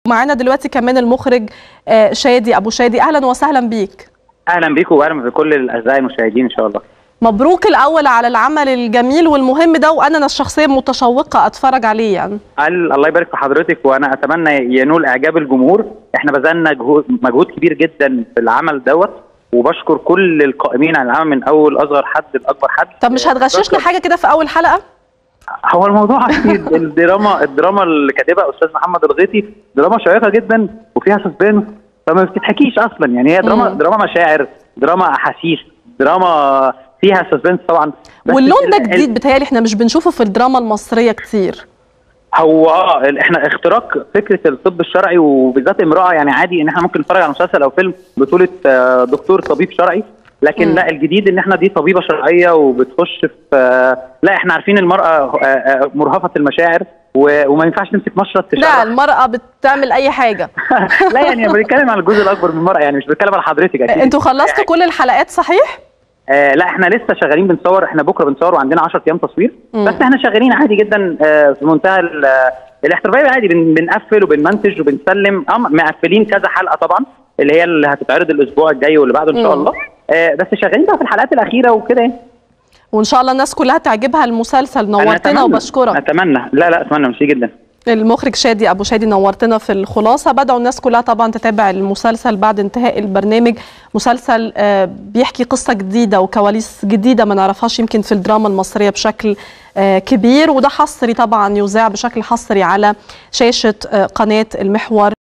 معانا دلوقتي كمان المخرج آه، شادي ابو شادي اهلا وسهلا بيك اهلا بيكم واهلا بكل الاعزاء المشاهدين ان شاء الله مبروك الاول على العمل الجميل والمهم ده وانا أنا شخصيا متشوقه اتفرج عليه يعني قال الله يبارك في حضرتك وانا اتمنى ينول اعجاب الجمهور احنا بذلنا جهود مجهود كبير جدا في العمل دوت وبشكر كل القائمين على العمل من اول اصغر حد لاكبر حد طب مش هتغششنا بشكر- حاجه كده في اول حلقه هو الموضوع اكيد الدراما الدراما اللي كاتبها استاذ محمد الغيطي دراما شيقه جدا وفيها سسبنس فما بتتحكيش اصلا يعني هي دراما مم. دراما مشاعر دراما احاسيس دراما فيها سسبنس طبعا بس واللون ده ال- ال- جديد بتهيألي احنا مش بنشوفه في الدراما المصريه كتير هو اه ال- احنا اختراق فكره الطب الشرعي وبالذات امراه يعني عادي ان احنا ممكن نتفرج على مسلسل او فيلم بطوله آه، دكتور طبيب شرعي لكن مم. لا الجديد ان احنا دي طبيبه شرعيه وبتخش في آه، لا احنا عارفين المراه آه، آه، مرهفه المشاعر و- وما ينفعش تمسك مشرط لا تشرح المراه بتعمل اي حاجه لا يعني أنا بنتكلم عن الجزء الاكبر من المراه يعني مش بتكلم على حضرتك اكيد انتوا خلصتوا كل الحلقات صحيح آه لا احنا لسه شغالين بنصور احنا بكره بنصور وعندنا 10 ايام تصوير مم. بس احنا شغالين عادي جدا آه في منتهى ال- آه، الاحترافيه عادي بن بنقفل وبنمنتج وبنسلم اه مقفلين كذا حلقه طبعا اللي هي اللي هتتعرض الاسبوع الجاي واللي بعده ان شاء مم. الله آه بس شغالين بقى في الحلقات الاخيره وكده يعني وان شاء الله الناس كلها تعجبها المسلسل أنا نورتنا أتمنى- وبشكرك اتمنى لا لا اتمنى ميرسي جدا المخرج شادي ابو شادي نورتنا في الخلاصه بدعوا الناس كلها طبعا تتابع المسلسل بعد انتهاء البرنامج مسلسل آه، بيحكي قصه جديده وكواليس جديده ما نعرفهاش يمكن في الدراما المصريه بشكل آه، كبير وده حصري طبعا يذاع بشكل حصري على شاشه آه، قناه المحور